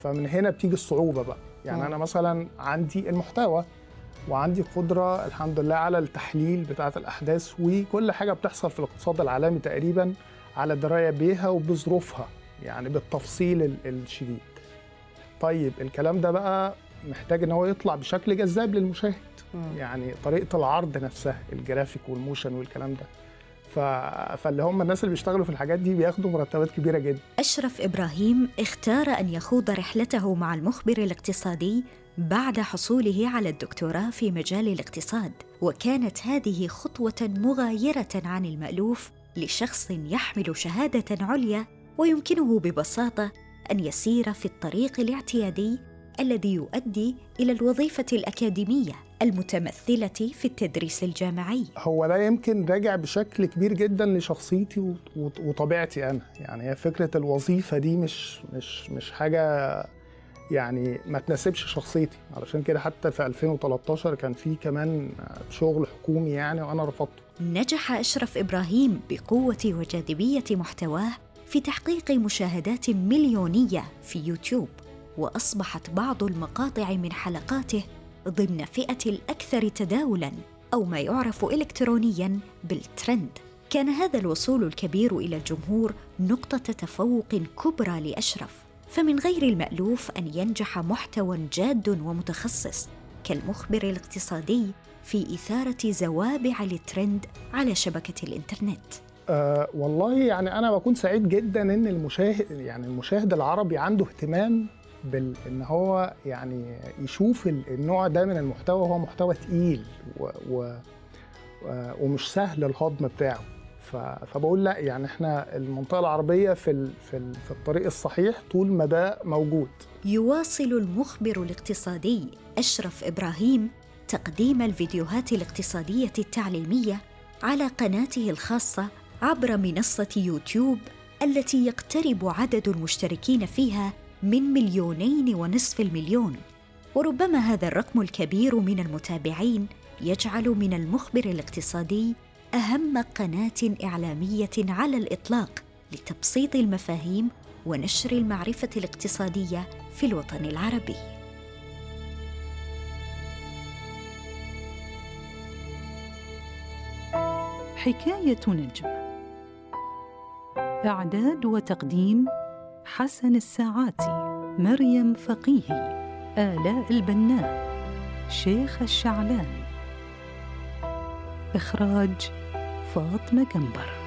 فمن هنا بتيجي الصعوبه بقى يعني مم. انا مثلا عندي المحتوى وعندي قدره الحمد لله على التحليل بتاعه الاحداث وكل حاجه بتحصل في الاقتصاد العالمي تقريبا على درايه بيها وبظروفها يعني بالتفصيل ال- الشديد طيب الكلام ده بقى محتاج ان هو يطلع بشكل جذاب للمشاهد يعني طريقه العرض نفسها الجرافيك والموشن والكلام ده ف... فاللي هم الناس اللي بيشتغلوا في الحاجات دي بياخدوا مرتبات كبيره جدا أشرف إبراهيم اختار أن يخوض رحلته مع المخبر الاقتصادي بعد حصوله على الدكتوراه في مجال الاقتصاد وكانت هذه خطوة مغايرة عن المألوف لشخص يحمل شهادة عليا ويمكنه ببساطة أن يسير في الطريق الاعتيادي الذي يؤدي إلى الوظيفة الأكاديمية المتمثلة في التدريس الجامعي هو ده يمكن راجع بشكل كبير جدا لشخصيتي و- و- وطبيعتي انا يعني هي فكره الوظيفه دي مش مش مش حاجه يعني ما تناسبش شخصيتي علشان كده حتى في 2013 كان في كمان شغل حكومي يعني وانا رفضته نجح أشرف إبراهيم بقوة وجاذبية محتواه في تحقيق مشاهدات مليونية في يوتيوب وأصبحت بعض المقاطع من حلقاته ضمن فئة الأكثر تداولاً أو ما يعرف إلكترونياً بالترند كان هذا الوصول الكبير إلى الجمهور نقطة تفوق كبرى لأشرف فمن غير المألوف أن ينجح محتوى جاد ومتخصص كالمخبر الاقتصادي في إثارة زوابع الترند على شبكة الإنترنت أه والله يعني انا بكون سعيد جدا ان المشاهد يعني المشاهد العربي عنده اهتمام بال ان هو يعني يشوف ال- النوع ده من المحتوى هو محتوى تقيل و و و- ومش سهل الهضم بتاعه ف- فبقول لا يعني احنا المنطقه العربيه في ال في ال في الطريق الصحيح طول ما ده موجود يواصل المخبر الاقتصادي أشرف إبراهيم تقديم الفيديوهات الاقتصادية التعليمية على قناته الخاصة عبر منصة يوتيوب التي يقترب عدد المشتركين فيها من مليونين ونصف المليون وربما هذا الرقم الكبير من المتابعين يجعل من المخبر الاقتصادي اهم قناه اعلاميه على الاطلاق لتبسيط المفاهيم ونشر المعرفه الاقتصاديه في الوطن العربي حكاية نجم إعداد وتقديم حسن الساعاتي مريم فقيهي آلاء البناء شيخ الشعلان إخراج فاطمة جنبر